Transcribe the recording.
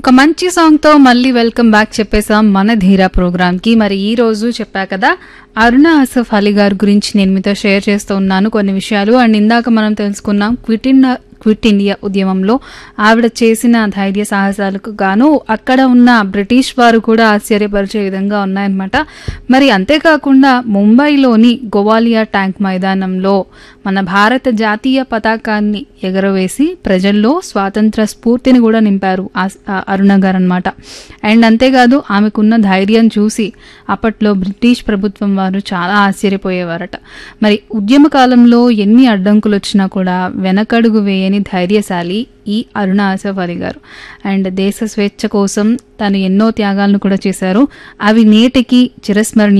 ఒక మంచి సాంగ్తో మళ్ళీ వెల్కమ్ బ్యాక్ చెప్పేసాం మన ధీరా ప్రోగ్రామ్కి మరి ఈ రోజు చెప్పా కదా అరుణ అసఫ్ అలీ గారి గురించి నేను మీతో షేర్ చేస్తూ ఉన్నాను కొన్ని విషయాలు అండ్ ఇందాక మనం తెలుసుకున్నాం క్విట్ ఇండియా క్విట్ ఇండియా ఉద్యమంలో ఆవిడ చేసిన ధైర్య సాహసాలకు గాను అక్కడ ఉన్న బ్రిటిష్ వారు కూడా ఆశ్చర్యపరిచే విధంగా ఉన్నాయన్నమాట మరి అంతేకాకుండా ముంబైలోని గోవాలియా ట్యాంక్ మైదానంలో మన భారత జాతీయ పతాకాన్ని ఎగరవేసి ప్రజల్లో స్వాతంత్ర స్ఫూర్తిని కూడా నింపారు ఆ- ఆ అరుణ గారు అనమాట అండ్ అంతేకాదు ఆమెకున్న ధైర్యం చూసి అప్పట్లో బ్రిటిష్ ప్రభుత్వం వారు చాలా ఆశ్చర్యపోయేవారట మరి ఉద్యమ కాలంలో ఎన్ని అడ్డంకులు వచ్చినా కూడా వెనకడుగు వేయని ధైర్యశాలి ఈ అరుణ ఆసఫ్ అలీ గారు అండ్ దేశ స్వేచ్ఛ కోసం తను ఎన్నో త్యాగాలను కూడా చేశారు అవి నేటికి చిరస్మరణీయ